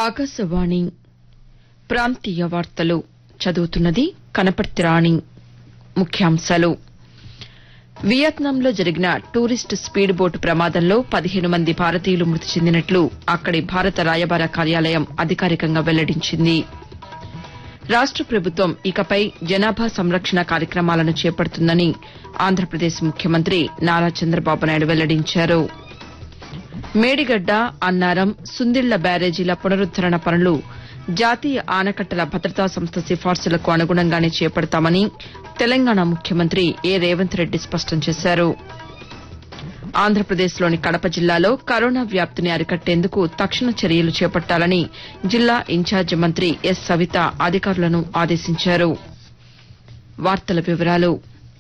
ఆకాశవాణి ప్రాంతీయ వార్తలు చదువుతున్నది కనపర్తి రాణి ముఖ్యాంశాలు వియత్నాంలో జరిగిన టూరిస్ట్ స్పీడ్ బోటు ప్రమాదంలో పదిహేను మంది భారతీయులు మృతి చెందినట్లు అక్కడి భారత రాయబార కార్యాలయం అధికారికంగా వెల్లడించింది రాష్ట ప్రభుత్వం ఇకపై జనాభా సంరక్షణ కార్యక్రమాలను చేపడుతుందని ఆంధ్రప్రదేశ్ ముఖ్యమంత్రి నారా చంద్రబాబు నాయుడు వెల్లడించారు మేడిగడ్డ అన్నారం సుందిళ్ల బ్యారేజీల పునరుద్దరణ పనులు జాతీయ ఆనకట్టల భద్రతా సంస్థ సిఫార్సులకు అనుగుణంగానే చేపడతామని తెలంగాణ ముఖ్యమంత్రి ఏ రేవంత్ రెడ్డి స్పష్టం చేశారు ఆంధ్రప్రదేశ్లోని కడప జిల్లాలో కరోనా వ్యాప్తిని అరికట్టేందుకు తక్షణ చర్యలు చేపట్టాలని జిల్లా ఇన్ఛార్జి మంత్రి ఎస్ సవిత అధికారులను ఆదేశించారు వార్తల వివరాలు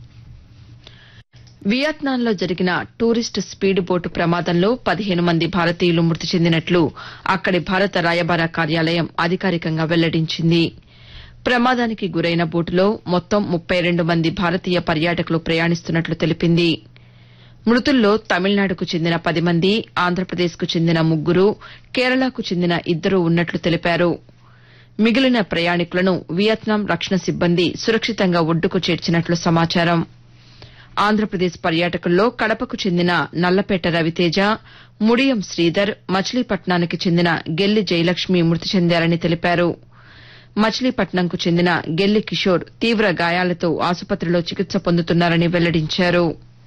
వియత్నాంలో జరిగిన టూరిస్ట్ స్పీడ్ బోటు ప్రమాదంలో పదిహేను మంది భారతీయులు మృతి చెందినట్లు అక్కడి భారత రాయబార కార్యాలయం అధికారికంగా వెల్లడించింది ప్రమాదానికి గురైన బోటులో మొత్తం ముప్పై రెండు మంది భారతీయ పర్యాటకులు ప్రయాణిస్తున్నట్లు తెలిపింది మృతుల్లో తమిళనాడుకు చెందిన పది మంది ఆంధ్రప్రదేశ్కు చెందిన ముగ్గురు కేరళకు చెందిన ఇద్దరు ఉన్నట్లు తెలిపారు మిగిలిన ప్రయాణికులను వియత్నాం రక్షణ సిబ్బంది సురక్షితంగా ఒడ్డుకు చేర్చినట్లు సమాచారం ఆంధ్రప్రదేశ్ పర్యాటకుల్లో కడపకు చెందిన నల్లపేట రవితేజ ముడియం శ్రీధర్ మచిలీపట్నానికి చెందిన గెల్లి జయలక్ష్మి మృతి చెందారని తెలిపారు మచిలీపట్నంకు చెందిన గెల్లి కిషోర్ తీవ్ర గాయాలతో ఆసుపత్రిలో చికిత్స పొందుతున్నారని వెల్లడించారు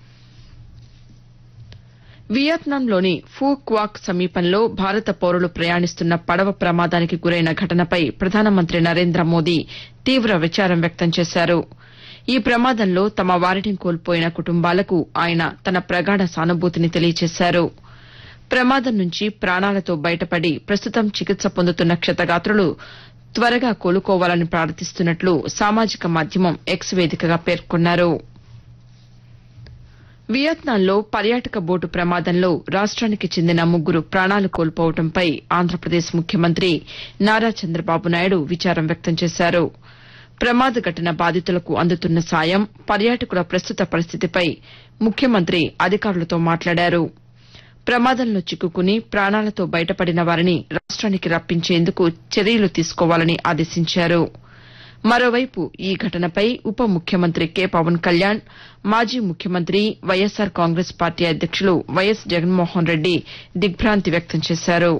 వియత్నాంలోని ఫూ క్వాక్ సమీపంలో భారత పౌరులు ప్రయాణిస్తున్న పడవ ప్రమాదానికి గురైన ఘటనపై ప్రధానమంత్రి నరేంద్ర మోదీ తీవ్ర విచారం వ్యక్తం చేశారు ఈ ప్రమాదంలో తమ వారిని కోల్పోయిన కుటుంబాలకు ఆయన తన ప్రగాఢ సానుభూతిని తెలియజేశారు ప్రమాదం నుంచి ప్రాణాలతో బయటపడి ప్రస్తుతం చికిత్స పొందుతున్న క్షతగాత్రులు త్వరగా కోలుకోవాలని ప్రార్థిస్తున్నట్లు సామాజిక మాధ్యమం ఎక్స్ వేదికగా పేర్కొన్నారు వియత్నాంలో పర్యాటక బోటు ప్రమాదంలో రాష్ట్రానికి చెందిన ముగ్గురు ప్రాణాలు కోల్పోవడంపై ఆంధ్రప్రదేశ్ ముఖ్యమంత్రి నారా చంద్రబాబు నాయుడు విచారం వ్యక్తం చేశారు ప్రమాద ఘటన బాధితులకు అందుతున్న సాయం పర్యాటకుల ప్రస్తుత పరిస్థితిపై ముఖ్యమంత్రి అధికారులతో మాట్లాడారు ప్రమాదంలో చిక్కుకుని ప్రాణాలతో బయటపడిన వారిని రాష్ట్రానికి రప్పించేందుకు చర్యలు తీసుకోవాలని ఆదేశించారు మరోవైపు ఈ ఘటనపై ఉప ముఖ్యమంత్రి కె పవన్ కళ్యాణ్ మాజీ ముఖ్యమంత్రి వైఎస్సార్ కాంగ్రెస్ పార్టీ అధ్యక్షులు వైఎస్ జగన్మోహన్ రెడ్డి దిగ్భాంతి వ్యక్తం చేశారు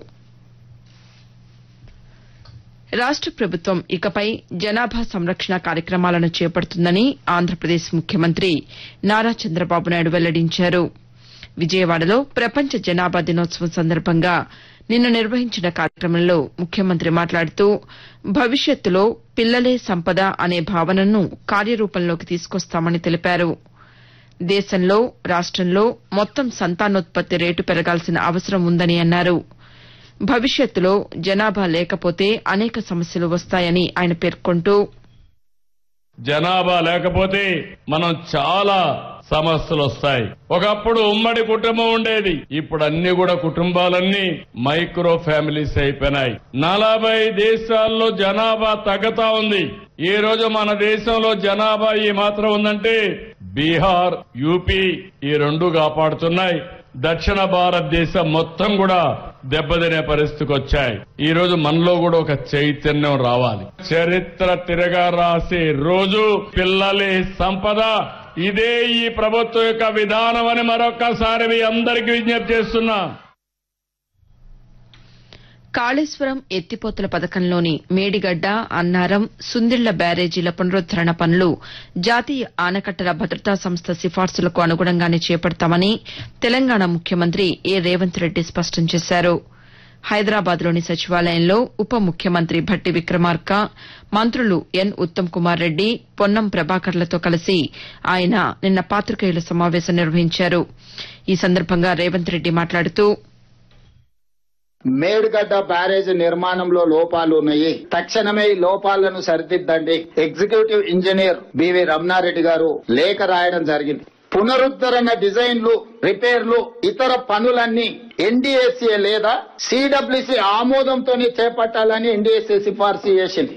రాష్ట ప్రభుత్వం ఇకపై జనాభా సంరక్షణ కార్యక్రమాలను చేపడుతుందని ఆంధ్రప్రదేశ్ ముఖ్యమంత్రి నారా చంద్రబాబు నాయుడు వెల్లడించారు విజయవాడలో ప్రపంచ జనాభా దినోత్సవం సందర్భంగా నిన్న నిర్వహించిన కార్యక్రమంలో ముఖ్యమంత్రి మాట్లాడుతూ భవిష్యత్తులో పిల్లలే సంపద అనే భావనను కార్యరూపంలోకి తీసుకొస్తామని తెలిపారు దేశంలో రాష్టంలో మొత్తం సంతానోత్పత్తి రేటు పెరగాల్సిన అవసరం ఉందని అన్నారు భవిష్యత్తులో జనాభా లేకపోతే అనేక సమస్యలు వస్తాయని ఆయన పేర్కొంటూ జనాభా లేకపోతే మనం చాలా సమస్యలు వస్తాయి ఒకప్పుడు ఉమ్మడి కుటుంబం ఉండేది ఇప్పుడు అన్ని కూడా కుటుంబాలన్నీ మైక్రో ఫ్యామిలీస్ అయిపోయినాయి నలభై దేశాల్లో జనాభా తగ్గుతా ఉంది ఈ రోజు మన దేశంలో జనాభా ఈ మాత్రం ఉందంటే బీహార్ యూపీ ఈ రెండు కాపాడుతున్నాయి దక్షిణ భారతదేశం మొత్తం కూడా దెబ్బతినే పరిస్థితికి వచ్చాయి ఈ రోజు మనలో కూడా ఒక చైతన్యం రావాలి చరిత్ర తిరగా రాసే రోజు పిల్లలే సంపద ఇదే ఈ ప్రభుత్వం యొక్క విధానం అని మరొక్కసారి మీ అందరికీ విజ్ఞప్తి చేస్తున్నా కాళేశ్వరం ఎత్తిపోతల పథకంలోని మేడిగడ్డ అన్నారం సుందిళ్ల బ్యారేజీల పునరుద్దరణ పనులు జాతీయ ఆనకట్టల భద్రతా సంస్థ సిఫార్సులకు అనుగుణంగానే చేపడతామని తెలంగాణ ముఖ్యమంత్రి ఏ రేవంత్ రెడ్డి స్పష్టం చేశారు హైదరాబాద్లోని సచివాలయంలో ఉప ముఖ్యమంత్రి భట్టి విక్రమార్క మంత్రులు ఎన్ ఉత్తమ్ కుమార్ రెడ్డి పొన్నం ప్రభాకర్లతో కలిసి ఆయన నిన్న పాతికేయుల సమావేశం నిర్వహించారు ఈ సందర్భంగా రేవంత్ రెడ్డి మాట్లాడుతూ మేడ్గడ్డ బ్యారేజ్ నిర్మాణంలో లోపాలు ఉన్నాయి తక్షణమే ఈ లోపాలను సరిదిద్దండి ఎగ్జిక్యూటివ్ ఇంజనీర్ బివి రమణారెడ్డి గారు లేఖ రాయడం జరిగింది పునరుద్ధరణ డిజైన్లు రిపేర్లు ఇతర పనులన్నీ ఎన్డీఎస్ఏ లేదా సిడబ్ల్యూసీ ఆమోదంతోనే చేపట్టాలని ఎన్డీఎస్ఏ సిఫార్సు చేసింది